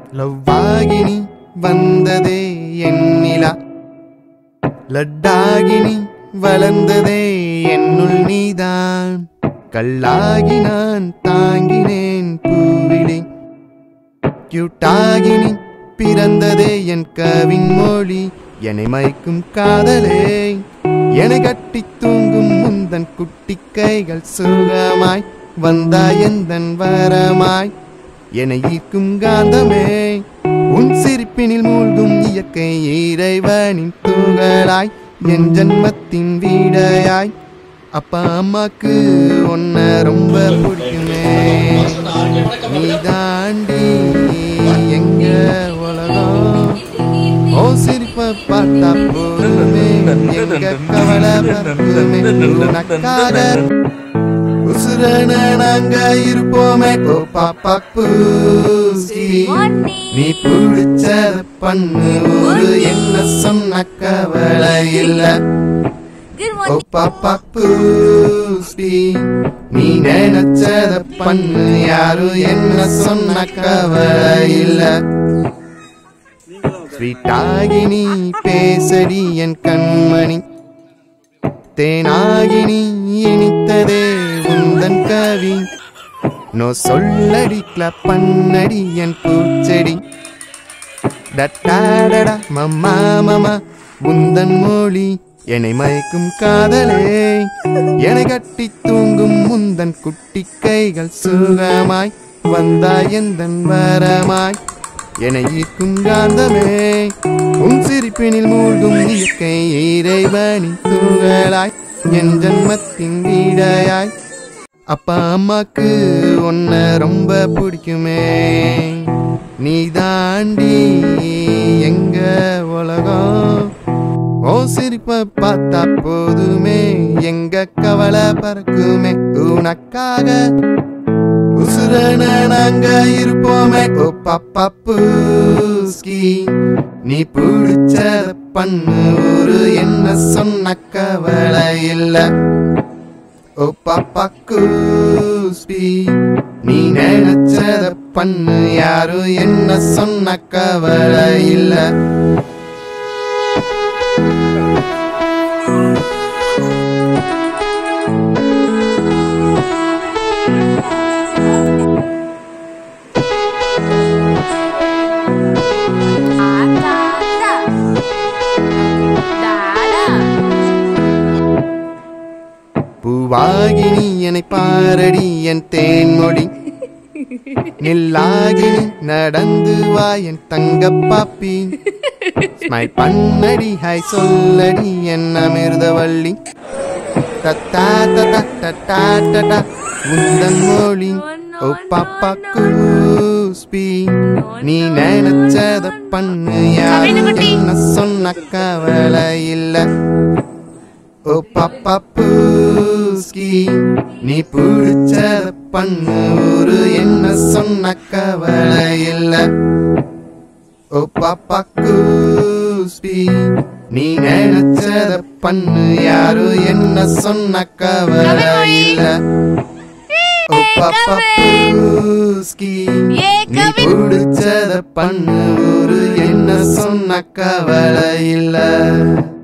லவ்வாகினி வந்ததே எண்ணிலா லட்டாகினி வளர்ந்ததே என்னுள் நீதான் கல்லாகி நான் தாங்கினேன் பூவிலே கியூட்டாகினி பிறந்ததே என் கவின் மொழி என்னை மயக்கும் காதலே என்னை கட்டி தூங்கும் முந்தன் குட்டி கைகள் சுகமாய் வந்தாய் எந்தன் வரமாய் என்னை ஈர்க்கும் காந்தமே உன் சிரிப்பினில் மூழ்கும் இயற்கை இறைவனின் துகளாய் என் ஜன்மத்தின் வீடையாய் அப்பா அம்மாக்கு உன்ன ரொம்ப பிடிக்குமே நீ தாண்டி எங்க உலகம் ஓ சிரிப்ப பார்த்தா போதுமே எங்க கவலை பறக்குமே உனக்காக உசுரன நாங்க இருப்போமே ஓ பாப்பா பூசி நீ பிடிச்சத பண்ணு ஒரு என்ன சொன்ன கவலை இல்ல Good ஓ morning. பாப்பா பூசி நீ நினைச்சத பண்ணு யாரும் என்ன சொன்ன கவலை இல்ல ஸ்வீட்டாகி நீ பேசடி என் கண்மணி தேனாகி நீ இனித்ததே உந்தன் கவி நோ சொல்லடி கிளப் பண்ணடி என் பூச்செடி டட்டாடடா மம்மா மமா உந்தன் மொழி என்னை மயக்கும் காதலே என்னை கட்டி தூங்கும் முந்தன் குட்டி கைகள் சுகமாய் வந்தாய் எந்தன் வரமாய் என்னை ஈர்க்கும் காந்தமே உன் சிரிப்பினில் மூழ்கும் இயற்கை இறைவனின் துகளாய் என் ஜன்மத்தின் வீடையாய் அப்பா அம்மாக்கு உன்ன ரொம்ப பிடிக்குமே நீ தாண்டி எங்க உலகம் ஓ சிரிப்ப பார்த்தா போதுமே எங்க கவலை பறக்குமே உனக்காக உசுரன நாங்க இருப்போமே ஓ பாப்பா பூஸ்கி நீ பிடிச்சத பண்ணு ஒரு என்ன சொன்ன கவலை இல்ல ஓ பாப்பா கூஸ்பி நீ நினைச்சத பண்ணு யாரும் என்ன சொன்ன கவலை இல்ல Akata. Dada. பூவாகி நீ என்னை பாரடி என் தேன்மொழி நில்லாகி நீ நடந்து வா என் தங்க பாப்பி ஸ்மைல் பண்ணடி ஹாய் சொல்லடி என் அமிர்தவள்ளி தத்தா தத்தா தட்டா தட்டா உந்தன் மொழி ஓ பாப்பா கூஸ்பி நீ நினைச்சத பண்ணு யாரும் என்ன சொன்ன கவலை இல்ல ஓ பாப்பா பூஸ்கி நீ பிடிச்சத பண்ணு ஒரு என்ன சொன்ன கவலை இல்ல ஓ பாப்பா கூஸ்பி நீ நினைச்சத பண்ணு யாரும் என்ன சொன்ன கவலை இல்ல ஓ பாப்பா பூஸ்கி ஏ நீ கவின் பிடிச்சத பண்ணு ஒரு என்ன சொன்ன கவலை இல்ல